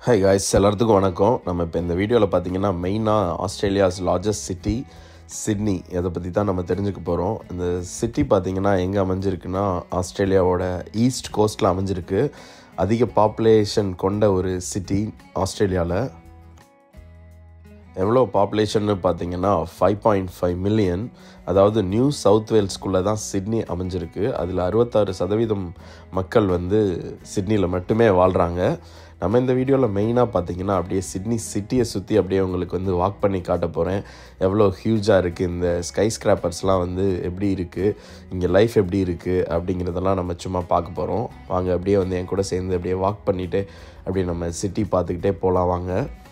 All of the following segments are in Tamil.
ஹை காய்ஸ் எல்லாத்துக்கும் வணக்கம் நம்ம இப்போ இந்த வீடியோவில் பார்த்தீங்கன்னா மெயினாக ஆஸ்திரேலியாஸ் லார்ஜஸ்ட் சிட்டி சிட்னி அதை பற்றி தான் நம்ம தெரிஞ்சுக்க போகிறோம் இந்த சிட்டி பார்த்தீங்கன்னா எங்கே அமைஞ்சிருக்குன்னா ஆஸ்திரேலியாவோட ஈஸ்ட் கோஸ்ட்டில் அமைஞ்சிருக்கு அதிக பாப்புலேஷன் கொண்ட ஒரு சிட்டி ஆஸ்திரேலியாவில் எவ்வளோ பாப்புலேஷன்னு பார்த்தீங்கன்னா ஃபைவ் பாயிண்ட் ஃபைவ் மில்லியன் அதாவது நியூ சவுத் வேல்ஸ்குள்ளே தான் சிட்னி அமைஞ்சிருக்கு அதில் அறுபத்தாறு சதவீதம் மக்கள் வந்து சிட்னியில் மட்டுமே வாழ்கிறாங்க நம்ம இந்த வீடியோவில் மெயினாக பார்த்தீங்கன்னா அப்படியே சிட்னி சிட்டியை சுற்றி அப்படியே உங்களுக்கு வந்து வாக் பண்ணி காட்ட போகிறேன் எவ்வளோ ஹியூஜாக இருக்குது இந்த ஸ்கை ஸ்கிராப்பர்ஸ்லாம் வந்து எப்படி இருக்குது இங்கே லைஃப் எப்படி இருக்குது அப்படிங்கிறதெல்லாம் நம்ம சும்மா பார்க்க போகிறோம் வாங்க அப்படியே வந்து என் கூட சேர்ந்து அப்படியே வாக் பண்ணிவிட்டு அப்படியே நம்ம சிட்டி பார்த்துக்கிட்டே போகலாம் வாங்க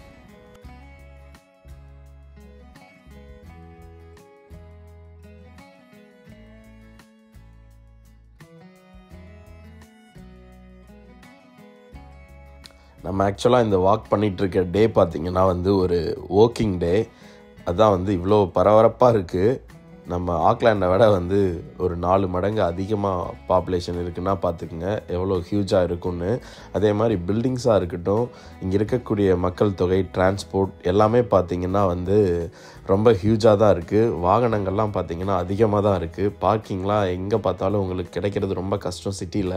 நம்ம ஆக்சுவலாக இந்த வாக் பண்ணிகிட்டு இருக்க டே பார்த்திங்கன்னா வந்து ஒரு ஒர்க்கிங் டே அதான் வந்து இவ்வளோ பரபரப்பாக இருக்குது நம்ம ஆக்லாண்டை விட வந்து ஒரு நாலு மடங்கு அதிகமாக பாப்புலேஷன் இருக்குன்னா பார்த்துக்குங்க எவ்வளோ ஹியூஜாக இருக்கும்னு அதே மாதிரி பில்டிங்ஸாக இருக்கட்டும் இங்கே இருக்கக்கூடிய மக்கள் தொகை டிரான்ஸ்போர்ட் எல்லாமே பார்த்திங்கன்னா வந்து ரொம்ப ஹியூஜாக தான் இருக்குது வாகனங்கள்லாம் பார்த்திங்கன்னா அதிகமாக தான் இருக்குது பார்க்கிங்லாம் எங்கே பார்த்தாலும் உங்களுக்கு கிடைக்கிறது ரொம்ப கஷ்டம் சிட்டியில்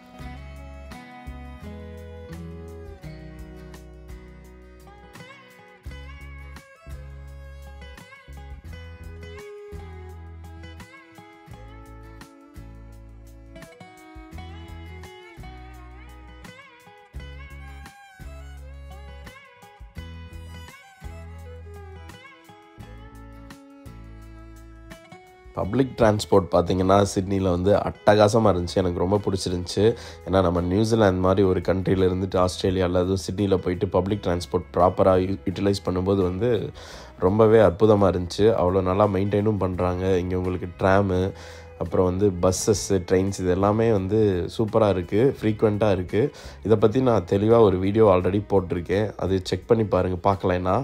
பப்ளிக் டிரான்ஸ்போர்ட் பார்த்தீங்கன்னா சிட்னியில் வந்து அட்டகாசமாக இருந்துச்சு எனக்கு ரொம்ப பிடிச்சிருந்துச்சி ஏன்னா நம்ம நியூசிலாந்து மாதிரி ஒரு கண்ட்ரியில் இருந்துட்டு ஆஸ்திரேலியாவில் அதுவும் சிட்னியில் போயிட்டு பப்ளிக் டிரான்ஸ்போர்ட் ப்ராப்பராக யூட்டிலைஸ் பண்ணும்போது வந்து ரொம்பவே அற்புதமாக இருந்துச்சு அவ்வளோ நல்லா மெயின்டைனும் பண்ணுறாங்க இங்கே உங்களுக்கு ட்ராமு அப்புறம் வந்து பஸ்ஸஸ்ஸு ட்ரெயின்ஸ் இது எல்லாமே வந்து சூப்பராக இருக்குது ஃப்ரீக்வெண்ட்டாக இருக்குது இதை பற்றி நான் தெளிவாக ஒரு வீடியோ ஆல்ரெடி போட்டிருக்கேன் அது செக் பண்ணி பாருங்கள் பார்க்கலைன்னா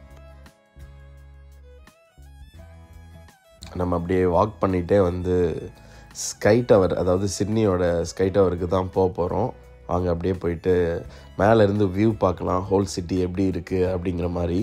நம்ம அப்படியே வாக் பண்ணிகிட்டே வந்து ஸ்கை டவர் அதாவது சிட்னியோட ஸ்கை டவருக்கு தான் போக போகிறோம் வாங்க அப்படியே போயிட்டு மேலேருந்து வியூ பார்க்கலாம் ஹோல் சிட்டி எப்படி இருக்குது அப்படிங்கிற மாதிரி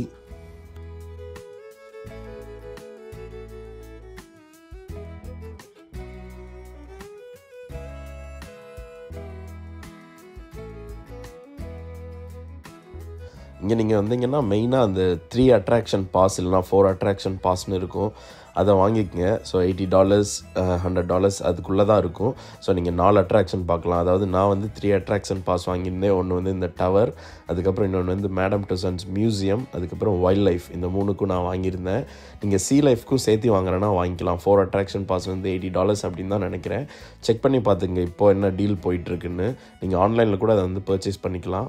இங்கே நீங்கள் வந்தீங்கன்னா மெயினாக அந்த த்ரீ அட்ராக்ஷன் பாஸ் இல்லைனா ஃபோர் அட்ராக்ஷன் பாஸ்னு இருக்கும் அதை வாங்கிக்கங்க so eighty dollars hundred dollars அதுக்குள்ளே தான் இருக்கும் ஸோ நீங்கள் நாலு அட்ராக்ஷன் பார்க்கலாம் அதாவது நான் வந்து த்ரீ அட்ராக்ஷன் பாஸ் வாங்கியிருந்தேன் ஒன்று வந்து இந்த டவர் அதுக்கப்புறம் இன்னொன்று வந்து மேடம் டுசன்ஸ் மியூசியம் அதுக்கப்புறம் வைல்ட் லைஃப் இந்த மூணுக்கும் நான் வாங்கியிருந்தேன் நீங்கள் சி லைஃப்க்கும் சேர்த்து வாங்குறேன்னா வாங்கிக்கலாம் ஃபோர் அட்ராக்ஷன் பாஸ் வந்து எயிட்டி டாலர்ஸ் அப்படின்னு தான் நினைக்கிறேன் செக் பண்ணி பார்த்துங்க இப்போ என்ன டீல் போயிட்டுருக்குன்னு நீங்கள் ஆன்லைனில் கூட அதை வந்து பர்ச்சேஸ் பண்ணிக்கலாம்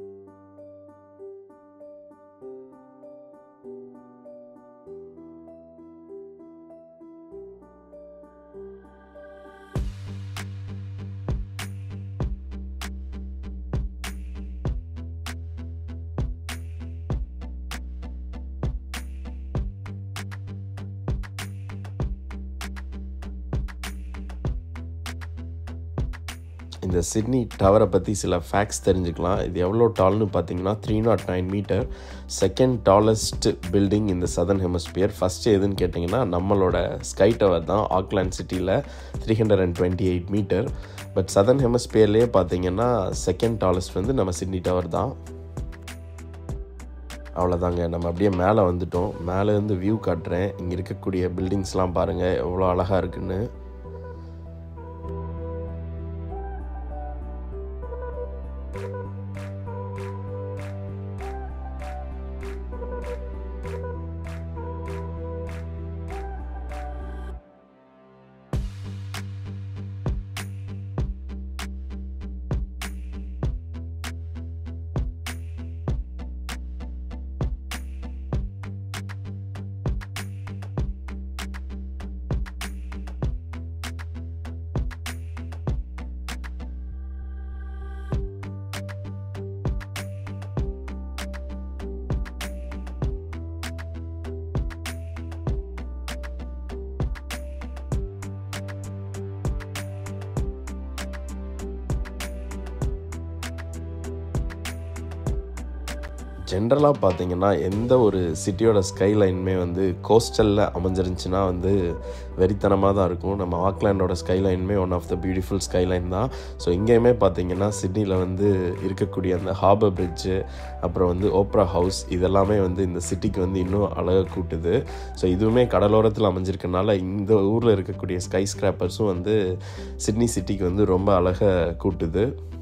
இந்த சிட்னி டவரை பற்றி சில ஃபேக்ட்ஸ் தெரிஞ்சுக்கலாம் இது எவ்வளோ டால்னு பார்த்தீங்கன்னா three nought nine metre second tallest building இந்த சதர்ன் ஹெமஸ்பியர் ஃபஸ்ட்டு எதுன்னு கேட்டிங்கன்னா நம்மளோட ஸ்கை டவர் தான் ஆக்லாண்ட் சிட்டியில் three hundred and twenty eight metre but southern ஹெமஸ்பியர்லேயே பார்த்தீங்கன்னா செகண்ட் டாலஸ்ட் வந்து நம்ம சிட்னி டவர் தான் அவ்வளோதாங்க நம்ம அப்படியே மேலே வந்துட்டோம் மேலேருந்து வியூ காட்டுறேன் இங்கே இருக்கக்கூடிய பில்டிங்ஸ்லாம் பாருங்கள் எவ்வளோ அழகாக இருக்குன்னு ஜென்ரலாக பார்த்தீங்கன்னா எந்த ஒரு சிட்டியோட ஸ்கைலைனுமே வந்து கோஸ்டலில் அமைஞ்சிருந்துச்சுன்னா வந்து வெறித்தனமாக தான் இருக்கும் நம்ம ஆக்லாண்டோட ஸ்கைலைனுமே one of the beautiful skyline தான் ஸோ இங்கேயுமே பார்த்தீங்கன்னா சிட்னியில் வந்து இருக்கக்கூடிய அந்த ஹார்பர் பிரிட்ஜு அப்புறம் வந்து ஓப்ரா ஹவுஸ் இதெல்லாமே வந்து இந்த சிட்டிக்கு வந்து இன்னும் அழகாக கூட்டுது ஸோ இதுவுமே கடலோரத்தில் அமைஞ்சிருக்கனால இந்த ஊரில் இருக்கக்கூடிய ஸ்கை ஸ்கிராப்பர்ஸும் வந்து சிட்னி சிட்டிக்கு வந்து ரொம்ப அழகாக கூட்டுது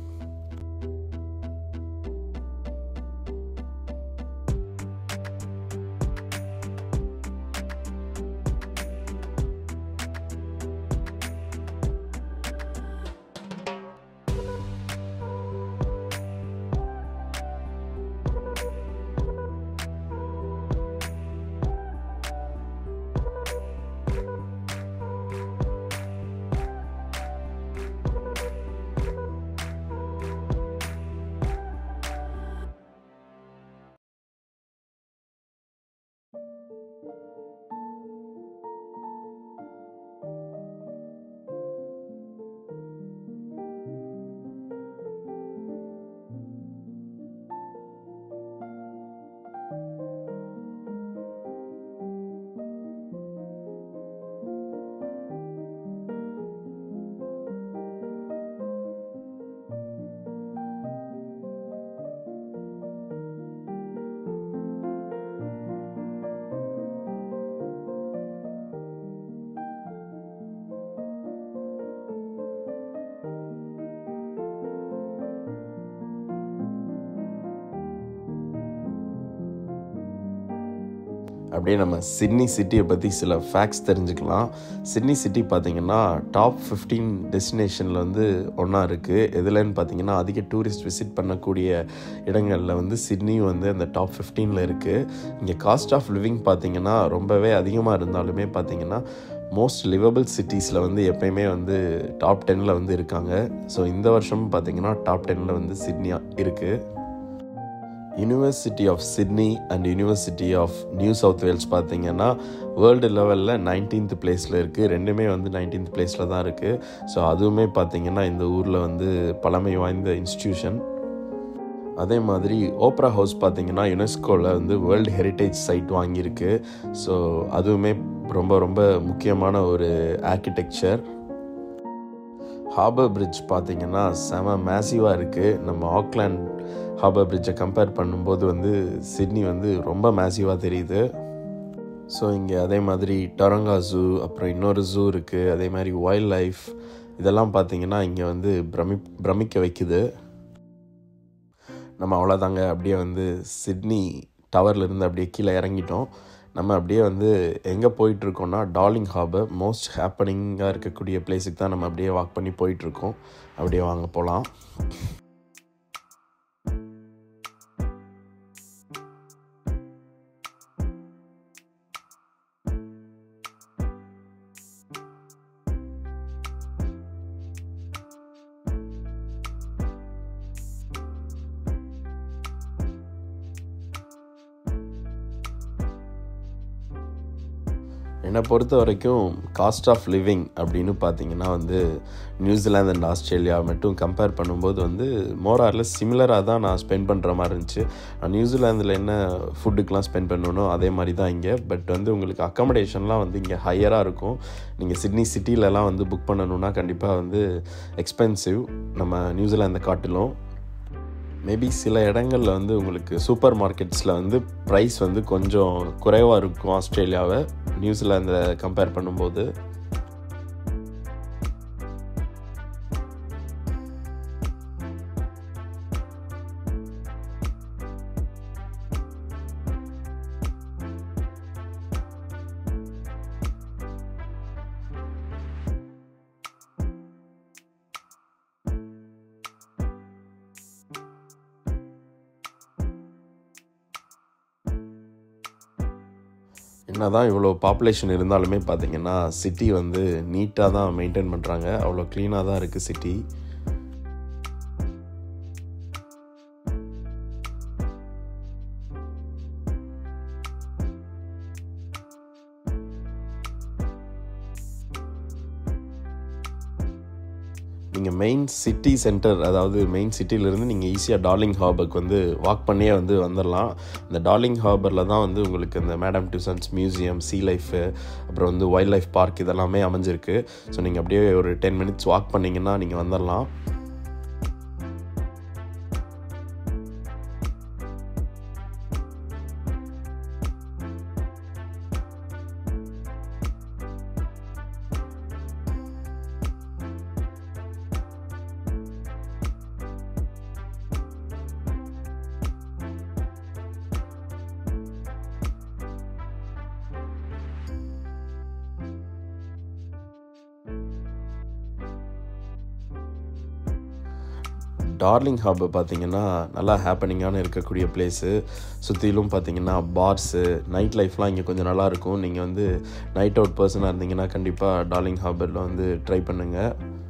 அப்படியே நம்ம சிட்னி சிட்டியை பற்றி சில ஃபேக்ட்ஸ் தெரிஞ்சுக்கலாம் சிட்னி சிட்டி பார்த்திங்கன்னா டாப் ஃபிஃப்டீன் டெஸ்டினேஷனில் வந்து ஒன்றா இருக்குது எதுலன்னு பார்த்தீங்கன்னா அதிக டூரிஸ்ட் விசிட் பண்ணக்கூடிய இடங்களில் வந்து சிட்னியும் வந்து அந்த டாப் ஃபிஃப்டீனில் இருக்குது இங்கே காஸ்ட் ஆஃப் லிவிங் பார்த்திங்கன்னா ரொம்பவே அதிகமாக இருந்தாலுமே பார்த்திங்கன்னா மோஸ்ட் லிவபிள் சிட்டிஸில் வந்து எப்பயுமே வந்து டாப் டென்னில் வந்து இருக்காங்க ஸோ இந்த வருஷமும் பார்த்திங்கன்னா டாப் டென்னில் வந்து சிட்னியாக இருக்குது university of Sydney and university of New South Wales பார்த்தீங்கன்னா வேர்ல்டு லெவலில் நைன்டீன்த் பிளேஸில் இருக்குது ரெண்டுமே வந்து நைன்டீன்த் பிளேஸில் தான் இருக்குது ஸோ அதுவுமே பார்த்தீங்கன்னா இந்த ஊரில் வந்து பழமை வாய்ந்த இன்ஸ்டியூஷன் அதே மாதிரி ஓப்ரா ஹவுஸ் பார்த்தீங்கன்னா யுனெஸ்கோவில் வந்து வேர்ல்டு ஹெரிட்டேஜ் சைட் வாங்கியிருக்கு ஸோ அதுவுமே ரொம்ப ரொம்ப முக்கியமான ஒரு ஆர்கிடெக்சர் ஹார்பர் பிரிட்ஜ் பார்த்தீங்கன்னா செம மேசிவாக இருக்குது நம்ம ஆக்லாண்ட் ஹார்பர் பிரிட்ஜை கம்பேர் பண்ணும்போது வந்து சிட்னி வந்து ரொம்ப மேசிவாக தெரியுது ஸோ இங்கே அதே மாதிரி டொரங்கா ஜூ அப்புறம் இன்னொரு ஜூ இருக்குது அதே மாதிரி வைல்ட் லைஃப் இதெல்லாம் பார்த்தீங்கன்னா இங்கே வந்து பிரமி பிரமிக்க வைக்குது நம்ம அவ்வளோதாங்க அப்படியே வந்து சிட்னி டவர்லேருந்து அப்படியே கீழே இறங்கிட்டோம் நம்ம அப்படியே வந்து எங்கே போயிட்டுருக்கோம்னா டார்லிங் ஹார்பர் மோஸ்ட் ஹேப்பனிங்காக இருக்கக்கூடிய பிளேஸுக்கு தான் நம்ம அப்படியே வாக் பண்ணி போயிட்டுருக்கோம் அப்படியே வாங்க போகலாம் என்னை பொறுத்த வரைக்கும் காஸ்ட் ஆஃப் லிவிங் அப்படின்னு பார்த்தீங்கன்னா வந்து நியூசிலாந்து அண்ட் ஆஸ்திரேலியா மட்டும் கம்பேர் பண்ணும்போது வந்து மோராரில் சிமிலராக தான் நான் ஸ்பெண்ட் பண்ணுற மாதிரி இருந்துச்சு நான் நியூசிலாந்தில் என்ன ஃபுட்டுக்கெலாம் ஸ்பெண்ட் பண்ணணும் அதே மாதிரி தான் இங்கே பட் வந்து உங்களுக்கு அக்காமடேஷன்லாம் வந்து இங்கே ஹையராக இருக்கும் நீங்கள் சிட்னி சிட்டிலலாம் வந்து புக் பண்ணணுன்னா கண்டிப்பாக வந்து எக்ஸ்பென்சிவ் நம்ம நியூசிலாந்தை காட்டிலும் மேபி சில இடங்களில் வந்து உங்களுக்கு சூப்பர் மார்க்கெட்ஸில் வந்து ப்ரைஸ் வந்து கொஞ்சம் குறைவாக இருக்கும் ஆஸ்திரேலியாவை நியூசிலாந்தை கம்பேர் பண்ணும்போது என்ன தான் இவ்வளோ பாப்புலேஷன் இருந்தாலுமே பார்த்தீங்கன்னா சிட்டி வந்து நீட்டாக தான் மெயின்டைன் பண்ணுறாங்க அவ்வளோ க்ளீனாக தான் இருக்குது சிட்டி நீங்கள் மெயின் சிட்டி சென்டர் அதாவது மெயின் சிட்டியிலேருந்து நீங்கள் ஈஸியாக டார்லிங் ஹார்பருக்கு வந்து வாக் பண்ணியே வந்து வந்துடலாம் இந்த டார்லிங் ஹார்பரில் தான் வந்து உங்களுக்கு இந்த madam Tussauds museum sea life அப்புறம் வந்து வைல்ட் லைஃப் பார்க் இதெல்லாமே அமைஞ்சிருக்கு ஸோ நீங்கள் அப்படியே ஒரு டென் மினிட்ஸ் வாக் பண்ணிங்கன்னா நீங்கள் வந்துடலாம் டார்லிங் ஹாப் பார்த்தீங்கன்னா நல்லா ஹேப்பனிங்கான இருக்கக்கூடிய பிளேஸு சுற்றிலும் பார்த்தீங்கன்னா பார்ஸு நைட் லைஃப்லாம் இங்கே கொஞ்சம் நல்லாயிருக்கும் நீங்கள் வந்து நைட் அவுட் பர்சனாக இருந்தீங்கன்னா கண்டிப்பாக டார்லிங் ஹார்பரில் வந்து ட்ரை பண்ணுங்கள்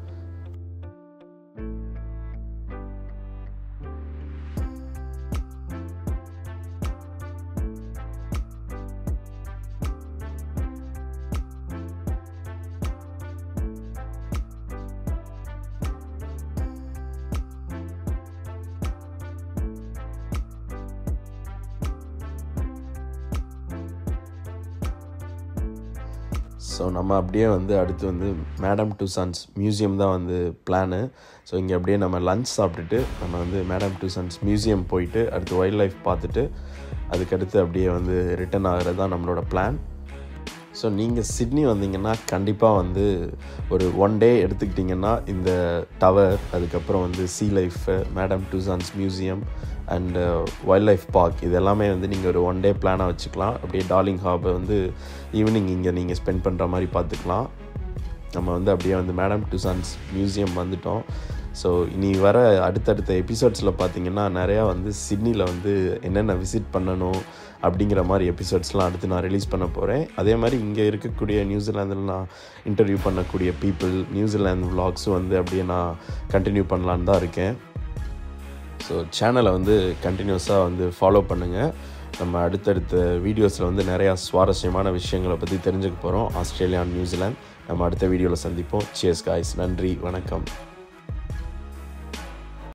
ஸோ நம்ம அப்படியே வந்து அடுத்து வந்து மேடம் டுசான்ஸ் மியூசியம் தான் வந்து பிளானு ஸோ இங்கே அப்படியே நம்ம லஞ்ச் சாப்பிட்டுட்டு நம்ம வந்து மேடம் டுசான்ஸ் மியூசியம் போயிட்டு அடுத்து வைல்ட் லைஃப் பார்த்துட்டு அதுக்கடுத்து அப்படியே வந்து ரிட்டர்ன் ஆகிறது தான் நம்மளோட பிளான் ஸோ நீங்கள் சிட்னி வந்தீங்கன்னா கண்டிப்பாக வந்து ஒரு ஒன் டே எடுத்துக்கிட்டிங்கன்னா இந்த டவர் அதுக்கப்புறம் வந்து sea life madam Tussauds museum and wildlife park இது எல்லாமே வந்து நீங்கள் ஒரு ஒன் டே பிளானாக வச்சுக்கலாம் அப்படியே டார்லிங் ஹாபை வந்து ஈவினிங் இங்கே நீங்கள் ஸ்பெண்ட் பண்ணுற மாதிரி பார்த்துக்கலாம் நம்ம வந்து அப்படியே வந்து மேடம் டுசான்ஸ் மியூசியம் வந்துட்டோம் ஸோ இனி வர அடுத்தடுத்த எபிசோட்ஸில் பார்த்தீங்கன்னா நிறையா வந்து சிட்னியில் வந்து என்னென்ன விசிட் பண்ணணும் அப்படிங்கிற மாதிரி எபிசோட்ஸ்லாம் அடுத்து நான் ரிலீஸ் பண்ண போகிறேன் அதே மாதிரி இங்கே இருக்கக்கூடிய நியூசிலாந்தில் நான் இன்டர்வியூ பண்ணக்கூடிய பீப்புள் நியூசிலாந்து விலாக்ஸும் வந்து அப்படியே நான் கண்டினியூ பண்ணலான்னு தான் இருக்கேன் ஸோ சேனலை வந்து கண்டினியூஸாக வந்து ஃபாலோ பண்ணுங்கள் நம்ம அடுத்தடுத்த வீடியோஸில் வந்து நிறையா சுவாரஸ்யமான விஷயங்களை பற்றி தெரிஞ்சுக்க போகிறோம் ஆஸ்திரேலியா நியூசிலாந்து நம்ம அடுத்த வீடியோவில் சந்திப்போம் சியர்ஸ் காய்ஸ் நன்றி வணக்கம்